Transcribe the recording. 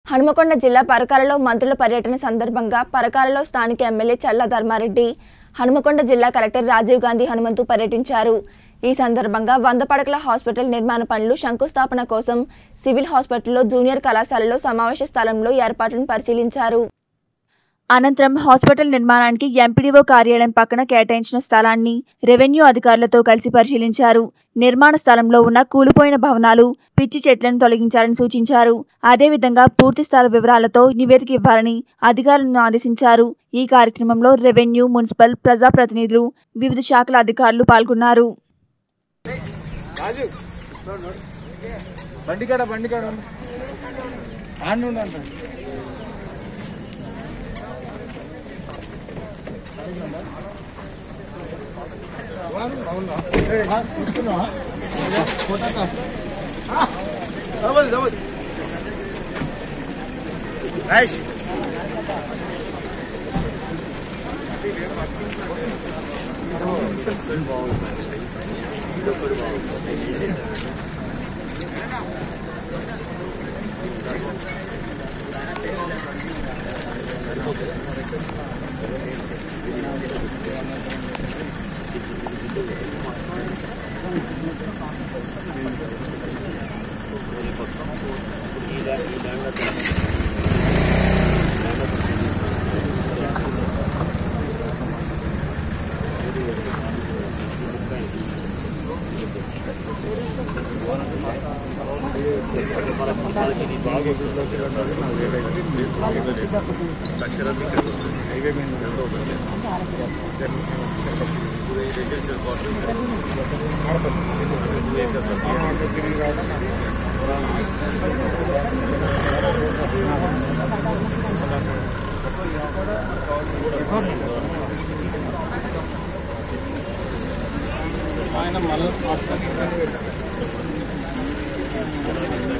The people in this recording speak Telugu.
హనుమకొండ జిల్లా పరకాలలో మంత్రుల పర్యటన సందర్భంగా పరకాలలో స్థానిక ఎమ్మెల్యే చల్లా ధర్మారెడ్డి హనుమకొండ జిల్లా కలెక్టర్ రాజీవ్ గాంధీ హనుమంతు పర్యటించారు ఈ సందర్భంగా వంద పడకల హాస్పిటల్ నిర్మాణ పనులు శంకుస్థాపన కోసం సివిల్ హాస్పిటల్లో జూనియర్ కళాశాలలో సమావేశ స్థలంలో ఏర్పాట్లను పరిశీలించారు అనంతరం హాస్పిటల్ నిర్మాణానికి ఎంపీడీఓ కార్యాలయం పక్కన కేటాయించిన స్థలాన్ని రెవెన్యూ అధికారులతో కలిసి పరిశీలించారు నిర్మాణ స్థలంలో ఉన్న కూలిపోయిన భవనాలు పిచ్చి చెట్లను తొలగించాలని సూచించారు అదేవిధంగా పూర్తి స్థల వివరాలతో నివేదిక ఇవ్వాలని అధికారులను ఆదేశించారు ఈ కార్యక్రమంలో రెవెన్యూ మున్సిపల్ ప్రజాప్రతినిధులు వివిధ శాఖల అధికారులు పాల్గొన్నారు బండి కాడ బండి కాడ ఆడి ఉండండి ఆయన మళ్ళీ